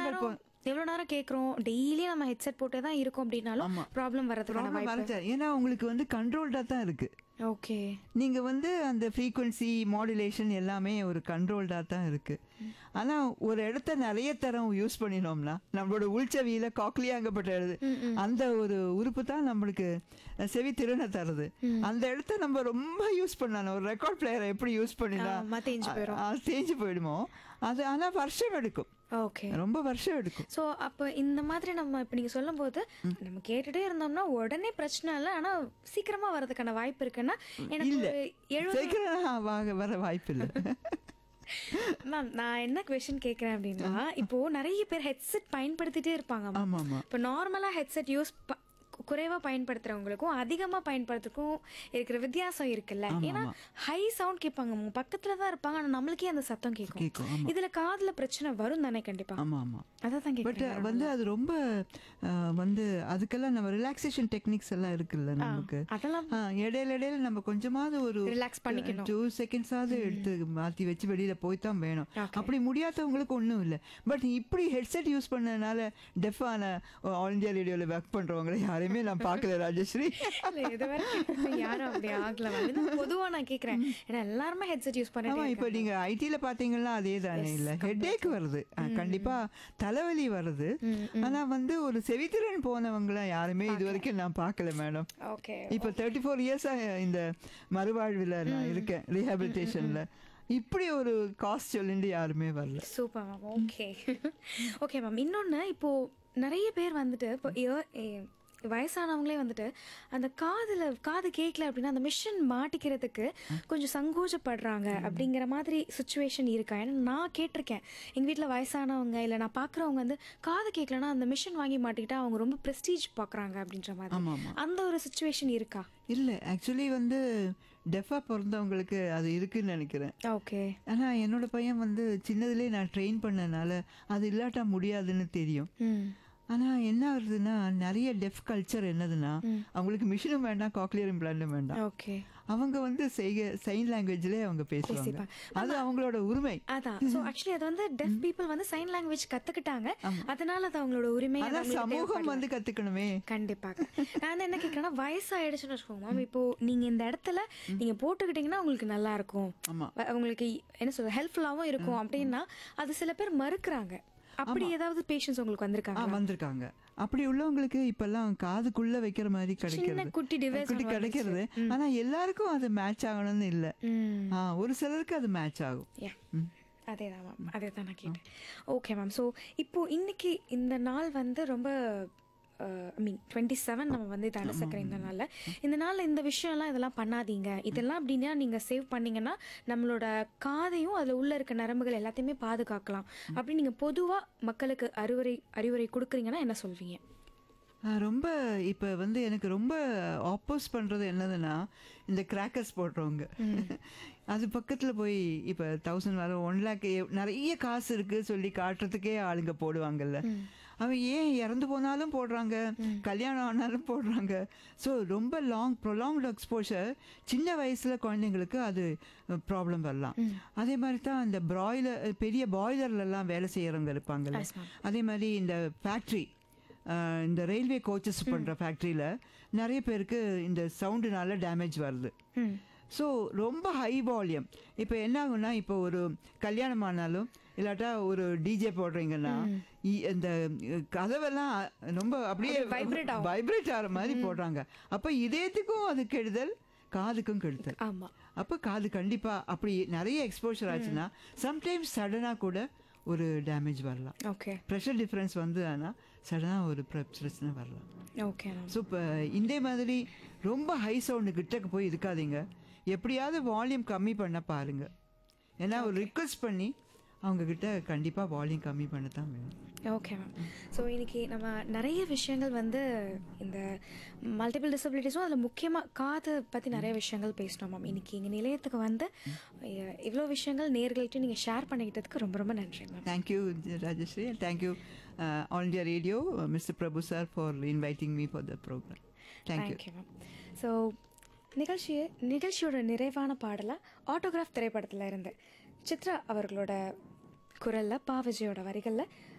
விஷயங்கள் போ- நேரம் எவ்வளவு நேரம் கேக்குறோம் டெய்லி நம்ம ஹெட்செட் போட்டே தான் இருக்கோம் அப்படின்னாலும் ப்ராப்ளம் வரதுக்கான ப்ராப்ளம் வாய்ப்பு வரச்சா ஏன்னா உங்களுக்கு வந்து கண்ட்ரோல்டாக தான் இருக்கு ஓகே நீங்க வந்து அந்த ஃப்ரீக்வன்சி மாடுலேஷன் எல்லாமே ஒரு கண்ட்ரோல்டாக தான் இருக்கு ஆனா ஒரு இடத்த நிறைய தரம் யூஸ் பண்ணினோம்னா நம்மளோட உள்செவியில காக்லியாங்கப்பட்ட எழுது அந்த ஒரு உறுப்பு தான் நம்மளுக்கு செவி திறனை தருது அந்த இடத்த நம்ம ரொம்ப யூஸ் பண்ணணும் ஒரு ரெக்கார்ட் பிளேயரை எப்படி யூஸ் பண்ணினா ஆமா, தேஞ்சு போயிரும். அ- அ- தேஞ்சு போயிடுமோ அது ஆனா வருஷம் எடுக்கும் ஓகே ரொம்ப வருஷம் எடுக்கும் ஸோ அப்போ இந்த மாதிரி நம்ம இப்போ நீங்கள் சொல்லும்போது நம்ம கேட்டுட்டே இருந்தோம்னா உடனே பிரச்சனை இல்லை ஆனால் சீக்கிரமா வரதுக்கான வாய்ப்பு இருக்குன்னா எனக்கு இல்ல ஒரு எழுபது சீக்கிரம் வா- வர வாய்ப்பு இல்லை மேம் நான் என்ன கொஸ்டின் கேட்குறேன் அப்படின்னா இப்போ நிறைய பேர் ஹெட்செட் பயன்படுத்திட்டே இருப்பாங்க ma'am. ஆமா ஆமா இப்போ நார்மலாக ஹெட்செட் யூஸ் குறைவாக பயன்படுத்துறவங்களுக்கும் அதிகமாக பயன்படுத்துறதுக்கும் இருக்கிற வித்தியாசம் இருக்குல்ல ஏன்னா ஹை சவுண்ட் கேட்பாங்க அவங்க பக்கத்தில் தான் இருப்பாங்க ஆனால் நம்மளுக்கே அந்த சத்தம் கேட்கும், கேட்கும் இதில் காதில் பிரச்சனை வரும் தானே கண்டிப்பாக ஆமா ஆமா அதை தான் பட் கேட்குறேன் வந்து அது ரொம்ப அஹ், வந்து அதுக்கெல்லாம் நம்ம ரிலாக்ஸேஷன் டெக்னிக்ஸ் எல்லாம் இருக்குல்ல நமக்கு அதெல்லாம் ஆ, இடையில இடையில நம்ம கொஞ்சமாவது ஒரு Relax பண்ணிக்கணும். டூ செகண்ட்ஸாவது எடுத்து மாற்றி வச்சு வெளியில போய் தான் வேணும் அப்படி முடியாதவங்களுக்கு ஒன்றும் இல்லை பட் இப்படி ஹெட்செட் யூஸ் பண்ணதுனால டெஃபான ஆல் இந்தியா ரேடியோவில் ஒர்க் பண்றவங்களை யாரையுமே நான் பார்க்கல ராஜஸ்ரீ இல்ல, இது வரைக்கும் யாரும் அப்படி ஆகல மேம் இது பொதுவா நான் கேக்குறேன் ஏன்னா எல்லாருமே ஹெட்செட் யூஸ் ஆமா பண்ணிட்டு இப்போ நீங்க ஐடில பாத்தீங்கன்னா அதே தானே இல்ல ஹெட்டேக் வருது ஆ, கண்டிப்பா தலைவலி வருது ஆனா வந்து ஒரு செவித்திறன் போனவங்கள யாருமே இது வரைக்கும் நான் பார்க்கல மேடம் ஓகே இப்போ தேர்ட்டி ஃபோர் இயர்ஸா இந்த மறுவாழ்வில் நான் இருக்கேன் ரீஹாபிலிட்டேஷன்ல இப்படி ஒரு காஸ்ட் சொல்லிட்டு யாருமே வரல super ma'am okay okay ma'am இன்னொன்று இப்போ நிறைய பேர் வந்துட்டு இப்போ ear- eh, வயசானவங்களே வந்துட்டு அந்த காதில் காது கேட்கல அப்படின்னா அந்த மிஷின் மாட்டிக்கிறதுக்கு கொஞ்சம் சங்கோஜப்படுறாங்க அப்படிங்கிற மாதிரி சுச்சுவேஷன் இருக்கா ஏன்னா நான் கேட்டிருக்கேன் எங்கள் வீட்டில் வயசானவங்க இல்லை நான் பார்க்குறவங்க வந்து காது கேட்கலன்னா அந்த மிஷின் வாங்கி மாட்டிக்கிட்டா அவங்க ரொம்ப ப்ரெஸ்டீஜ் பார்க்குறாங்க அப்படின்ற மாதிரி ஆமா, ஆமா. அந்த ஒரு சுச்சுவேஷன் இருக்கா இல்லை ஆக்சுவலி வந்து டெஃபா பிறந்தவங்களுக்கு அது இருக்குன்னு நினைக்கிறேன் ஓகே ஆனா என்னோட பையன் வந்து சின்னதுலேயே நான் ட்ரெயின் பண்ணனால அது இல்லாட்டா முடியாதுன்னு தெரியும் ம் ஆனா என்ன ஆகுதுன்னா நிறைய டெஃப் கல்ச்சர் என்னதுன்னா அவங்களுக்கு மிஷினும் வேண்டாம் காக்லியர் இம்ப்ளான்டும் வேண்டாம் ஓகே அவங்க வந்து செய்க சைன் லாங்குவேஜ்லேயே அவங்க பேசுவாங்க பேசிப்பாங்க. அது அவங்களோட உரிமை அதான் சோ ஆக்சுவலி அது வந்து டெஃப் பீப்புள் வந்து சைன் லாங்குவேஜ் கத்துக்கிட்டாங்க அதனால அது அவங்களோட உரிமை அது ஆனா அவங்களுக்கு சமூகம் தேவைப்படல. வந்து கத்துக்கணுமே கண்டிப்பாக நான் வந்து என்ன கேட்கறேன்னா வயசாயிடுச்சுன்னு வச்சுக்கோங்க மேம் இப்போ நீங்க இந்த இடத்துல நீங்க போட்டுக்கிட்டீங்கன்னா உங்களுக்கு நல்லா இருக்கும் ஆமா. வ- உங்களுக்கு என்ன சொல்ற ஹெல்ப்ஃபுல்லாவும் இருக்கும் அப்படின்னா அது சில பேர் மறுக்கிறாங்க அப்படி ஏதாவது பேஷன்ஸ் உங்களுக்கு ஆ வந்திருக்காங்க வந்திருக்காங்க அப்படி உள்ளவங்களுக்கு இப்பெல்லாம் காதுக்குள்ள வைக்கிற மாதிரி கிடைக்கிறது குட்டி device குட்டி ஒண்ணு கிடைக்கிறது ஆனா எல்லாருக்கும் அது மேட்ச் ஆகணும்னு இல்ல ம் ஆ, ஒரு சிலருக்கு அது மேட்ச் ஆகும் யா அதே தான் மேம் அதே தான் நான் கேட்டேன் ஓகே மேம் ஸோ இப்போ இன்னைக்கு இந்த நாள் வந்து ரொம்ப ஐ மீன் டுவெண்ட்டி செவன் நம்ம வந்து இதை அனுசக்கிற இந்த நாளில் இந்த நாளில் இந்த விஷயம்லாம் இதெல்லாம் பண்ணாதீங்க இதெல்லாம் அப்படின்னா நீங்கள் சேவ் பண்ணீங்கன்னா நம்மளோட காதையும் அதில் உள்ள இருக்க நரம்புகள் எல்லாத்தையுமே பாதுகாக்கலாம் அப்படி நீங்கள் பொதுவாக மக்களுக்கு அறிவுரை அறிவுரை கொடுக்குறீங்கன்னா என்ன சொல்வீங்க ஆ, ரொம்ப இப்போ வந்து எனக்கு ரொம்ப ஆப்போஸ் பண்ணுறது என்னதுன்னா இந்த கிராக்கர்ஸ் போடுறவங்க அது பக்கத்தில் போய் இப்போ தௌசண்ட் வர ஒன் லேக் நிறைய காசு இருக்கு சொல்லி காட்டுறதுக்கே ஆளுங்க போடுவாங்கல்ல அவன் ஏன் இறந்து போனாலும் போடுறாங்க கல்யாணம் ஆனாலும் போடுறாங்க ஸோ ரொம்ப லாங் ப்ரொலாங்டு எக்ஸ்போஷர் சின்ன வயசில் குழந்தைங்களுக்கு அது ப்ராப்ளம் வரலாம் அதே மாதிரி தான் இந்த ப்ராய்லர் பெரிய பாய்லர்லலாம் வேலை செய்கிறவங்க இருப்பாங்கல்ல Yes, ma'am. அதே மாதிரி இந்த ஃபேக்ட்ரி இந்த ரயில்வே கோச்சஸ் பண்ணுற ஃபேக்ட்ரியில் நிறைய பேருக்கு இந்த சவுண்டுனால டேமேஜ் வருது ம் ஸோ ரொம்ப ஹை வால்யூம் இப்போ என்ன ஆகும்னா இப்போ ஒரு கல்யாணம் ஆனாலும் இல்லாட்டா ஒரு டிஜே போடுறீங்கன்னா இ- இந்த அஹ், கதவெல்லாம் ரொம்ப அப்படியே vibrate ஆகும். வைப்ரேட் ஆகிற மாதிரி போடுறாங்க அப்போ இதயத்துக்கும் அது கெடுதல் காதுக்கும் கெடுதல் ஆமாம் அப்போ காது கண்டிப்பாக அப்படி நிறைய எக்ஸ்போஷர் ஆச்சுன்னா சம்டைம்ஸ் சடனாக கூட ஒரு டேமேஜ் வரலாம் ஓகே ப்ரெஷர் டிஃப்ரென்ஸ் வந்து ஆனால் சடனாக ஒரு பிர- பிரச்சனை வரலாம் ஓகே மேம் ஸோ இப்போ இந்த மாதிரி ரொம்ப ஹை சவுண்டு கிட்டக்கு போய் இருக்காதீங்க எப்படியாவது வால்யூம் கம்மி பண்ண பாருங்க ஏன்னா ஒரு ரிக்வெஸ்ட் பண்ணி அவங்க கிட்ட கண்டிப்பாக வால்யூம் கம்மி பண்ண தான் வேணும் ஓகே மேம் ஸோ இன்னைக்கு நம்ம நிறைய விஷயங்கள் வந்து இந்த மல்டிபிள் டிசபிலிட்டிஸும் அதில் முக்கியமாக காது பற்றி நிறைய விஷயங்கள் பேசினோம் மேம் இன்னைக்கு எங்கள் நிலையத்துக்கு வந்து அஹ், இவ்வளோ விஷயங்கள் நேர்கள்ட்ட நீங்கள் ஷேர் பண்ணிக்கிட்டதுக்கு ரொம்ப ரொம்ப நன்றி ma'am thank you Rajashree thank you all India radio mister Prabhu sir for inviting me for the programme thank you thank you ma'am so நிகழ்ச்சி நிகழ்ச்சியோட நிறைவான பாடலை ஆட்டோகிராஃப் திரைப்படத்தில் இருந்து சித்ரா அவர்களோட குரலில் பாவஜியோட வரிகளில்